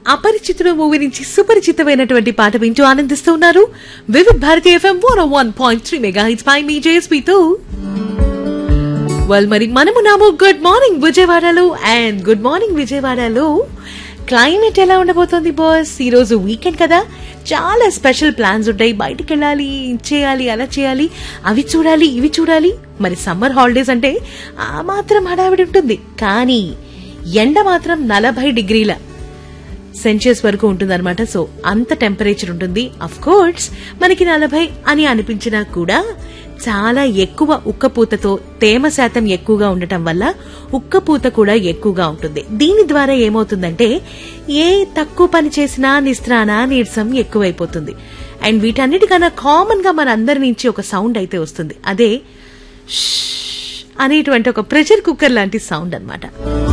అపరిచితుడు movie నుంచి సుపరిచితమైనటువంటి పాట వింటూ ఆనందిస్తూ ఉన్నారు Vividh Bharati FM one one point three mega hits పై మీ జేఎస్పీతో వెల్ మరి మనము నాము గుడ్ మార్నింగ్ విజయవాడలో అండ్ గుడ్ మార్నింగ్ విజయవాడలో క్లైమేట్ ఎలా ఉండబోతోంది బాస్ ఈ రోజు వీకెండ్ కదా చాలా స్పెషల్ ప్లాన్స్ ఉంటాయి బయటికి వెళ్ళాలి ఇది చేయాలి అలా చేయాలి అవి చూడాలి ఇవి చూడాలి మరి సమ్మర్ హాలిడేస్ అంటే ఆ మాత్రం హడావిడి ఉంటుంది కానీ ఎండ మాత్రం నలభై డిగ్రీల సెల్సియస్ వరకు ఉంటుందన్నమాట సో అంత టెంపరేచర్ ఉంటుంది అఫ్ కోర్స్ మనకి నలభై అని అనిపించినా కూడా చాలా ఎక్కువ ఉక్కపోతతో తేమ శాతం ఎక్కువగా ఉండటం వల్ల ఉక్కపోత కూడా ఎక్కువగా ఉంటుంది దీని ద్వారా ఏమవుతుందంటే ఏ తక్కువ పని చేసినా నిస్త్రాన నీరసం ఎక్కువైపోతుంది అండ్ వీటన్నిటికన్నా కామన్ గా మన అందరి నుంచి ఒక సౌండ్ అయితే వస్తుంది అదే ష్ అనేటువంటి ఒక ప్రెషర్ కుక్కర్ లాంటి సౌండ్ అన్నమాట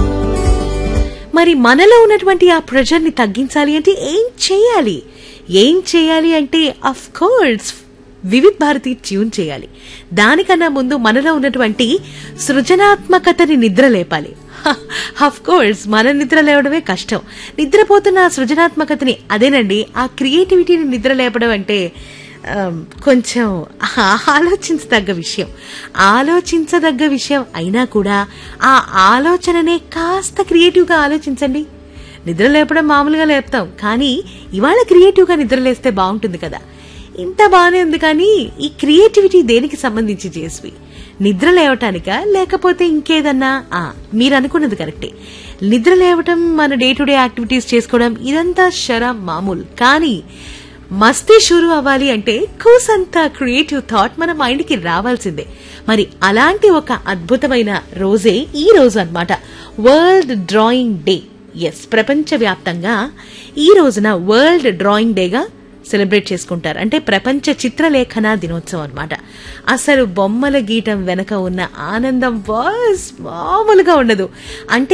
మరి మనలో ఉన్నటువంటి ఆ ప్రెషర్ ని తగ్గించాలి అంటే ఏం చేయాలి ఏం చేయాలి అంటే of course Vividh Bharati tune చేయాలి దానికన్నా ముందు మనలో ఉన్నటువంటి సృజనాత్మకతని నిద్ర లేపాలి అఫ్ కోర్స్ మన నిద్ర లేవడమే కష్టం నిద్రపోతున్న ఆ సృజనాత్మకతని అదేనండి ఆ క్రియేటివిటీని నిద్ర లేపడం అంటే ఆమ్, కొంచెం ఆలోచించదగ్గ విషయం ఆలోచించదగ్గ విషయం అయినా కూడా ఆ ఆలోచననే కాస్త క్రియేటివ్గా ఆలోచించండి నిద్ర లేపడం మామూలుగా లేపుతాం కానీ ఇవాళ క్రియేటివ్గా నిద్ర లేస్తే బాగుంటుంది కదా ఇంత బాగానే ఉంది కానీ ఈ క్రియేటివిటీ దేనికి సంబంధించి చేసి నిద్ర లేవటానికా లేకపోతే ఇంకేదన్నా ఆ మీరు అనుకున్నది కరెక్టే నిద్ర లేవటం మన డే టు డే యాక్టివిటీస్ చేసుకోవడం ఇదంతా శర మామూలు కానీ మస్తీ షురు అవ్వాలి అంటే కూసంత క్రియేటివ్ థాట్ మన మైండ్ కి రావాల్సిందే మరి అలాంటి ఒక అద్భుతమైన రోజే ఈ రోజు అన్నమాట వరల్డ్ డ్రాయింగ్ డే ఎస్ ప్రపంచవ్యాప్తంగా ఈ రోజున వరల్డ్ డ్రాయింగ్ డేగా సెలబ్రేట్ చేసుకుంటారు అంటే ప్రపంచ చిత్రలేఖన దినోత్సవం అన్నమాట అసలు బొమ్మల గీయటం వెనక ఉన్న ఆనందం బాస్ మామూలుగా ఉండదు అంటే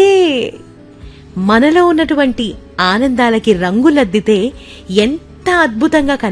మనలో ఉన్నటువంటి ఆనందాలకి రంగులద్దితే ఎంత అద్భుతంగా కనిపిస్తుంది